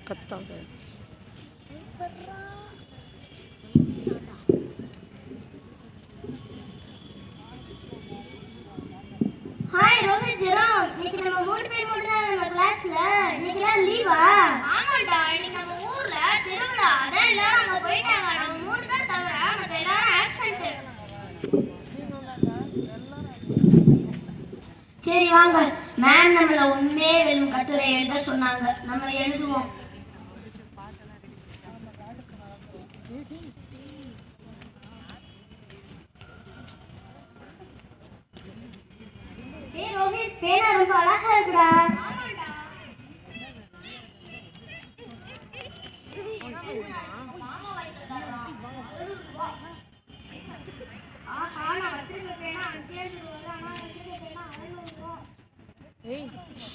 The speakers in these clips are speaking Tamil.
கத்தாங்க ஹாய் ரோஹித் ஜெரோம் இன்னைக்கு நம்ம மூணு பேர் மட்டும் தான் நம்ம கிளாஸ்ல இன்னைக்கு தான் லீவா ஆமாடா இன்னைக்கு நம்ம ஊர்ல திருவிழா அதான் எல்லாரும் அங்க போயிட்டாங்க நம்ம மூணு பேர் தவிர மத்த எல்லாரும் ஆப்சென்ட் சரி வாங்க மேம் நம்மள உண்மையே வெல்லும் கட்டுரை எழுத சொன்னாங்க நம்ம எழுதுவோம் ஏய் ரோஹித் பேனா ரொம்ப அழகா இருக்குடா ஆஹா நான் வச்சிருக்க பேனா அஞ்சே அஞ்சு ரூபா தான் ஆனா வச்சிருக்க பேனா அறுநூறு ரூபா ஏய்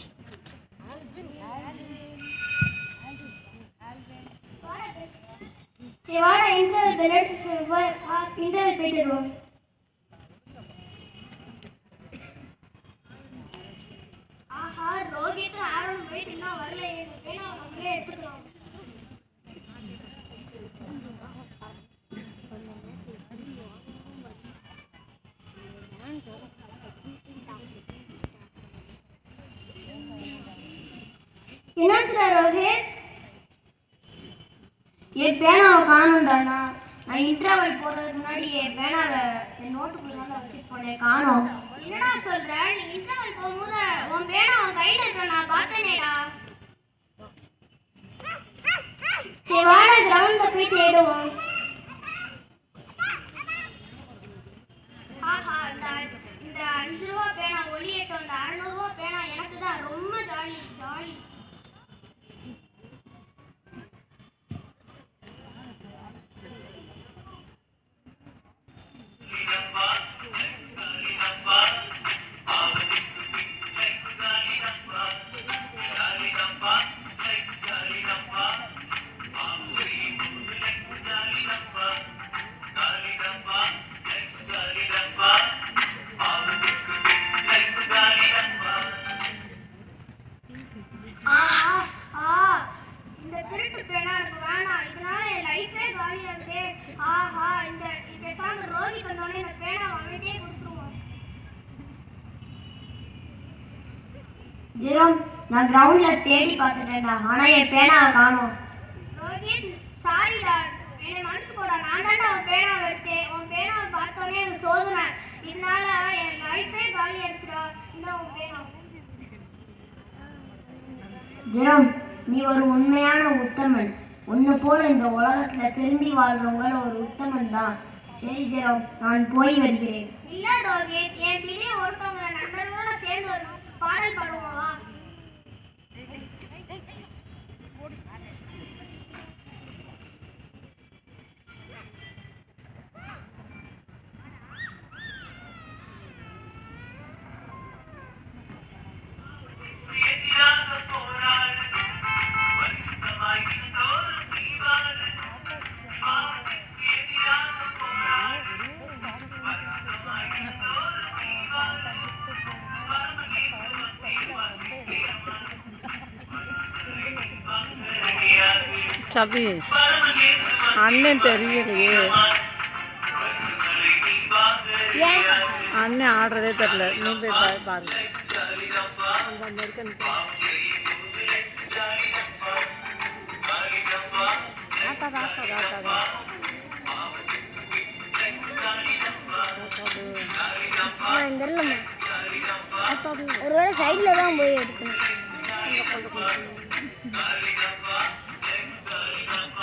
சரி வாடா இன்டர்வல் பெல் அடிச்சு இன்டர்வல் போயிட்டு வருவோம் ஆஹா ரோஹித் ஆரோன் போயிட்டு இன்னும் வரல ஏன்னா நம்மளே எடுத்துக்கலாம் என்னாச்சுடா ரோஹித் என் பேனாவை காணும்டா நான் நான் இன்டர்வல் போடுறதுக்கு முன்னாடி என் பேனாவை என் நோட்டுக்குள்ள தான் வச்சுட்டு போனேன் காணோம் என்னடா சொல்ற நீ இன்டர்வல் போகும்போது உன் பேனா உன் கையில இருக்க நான் பார்த்தேனேடா சரி வாடா கிரவுண்ட்ல போய் தேடுவோம் ஆஹா இந்த இந்த அஞ்சு ரூபா பேனா ஒளியட்டும் இந்த அறுநூறு ரூபா பேனா எனக்கு தான் ரொம்ப ஜாலி ஜாலி ஆஹா, ஆ, இந்த திருட்டு பேனா எனக்கு வேணாம் இதனால என் லைஃபே காலியா இருக்கே ஆஹா இந்த பேசாம ரோஹித் வந்தோடனே இந்த பேனா அவன்கிட்டயே கொடுத்துருவோம் ஜெரோம் நான் கிரவுண்ட்ல தேடி பார்த்துட்டேன்டா ஆனா என் பேனாவை காணோம் ரோஹித் சாரிடா என்னை மன்னிச்சுக்கோடா நான் தான்டா உன் பேனாவை எடுத்தேன் உன் பேனாவை பார்த்தோன்னே எனக்கு சோதனை இதனால என் லைஃபே காலி ஆயிடுச்சுடா இந்த உன் பேனா ஜெரோம் நீ ஒரு உண்மையான உத்தமன் உன்னை போல இந்த உலகத்துல திரும்பி வாழ்றவங்கள ஒரு உத்தமன் தான் சரி ஜெரோம் நான் போய் வருகிறேன் இல்ல ரோஹித் என் பிள்ளைய ஒருத்தவங்க நண்பர்களோட சேர்ந்து ஒரு பாடல் பாடுவோம் வா சபி அண்ணன் தெரியலையே அண்ணன் ஆடுறதே தெரியல நீ போய் பா- பாருங்க அங்க அந்த இருக்க நிக்க. ஆட்டாத, ஆட்டாத, ஆட்டாத. ஆட்டாது. ஆட்டாது. ஒருவேளை சைடில் தான் போய் எடுக்கணும் அங்க கொண்டு போய்.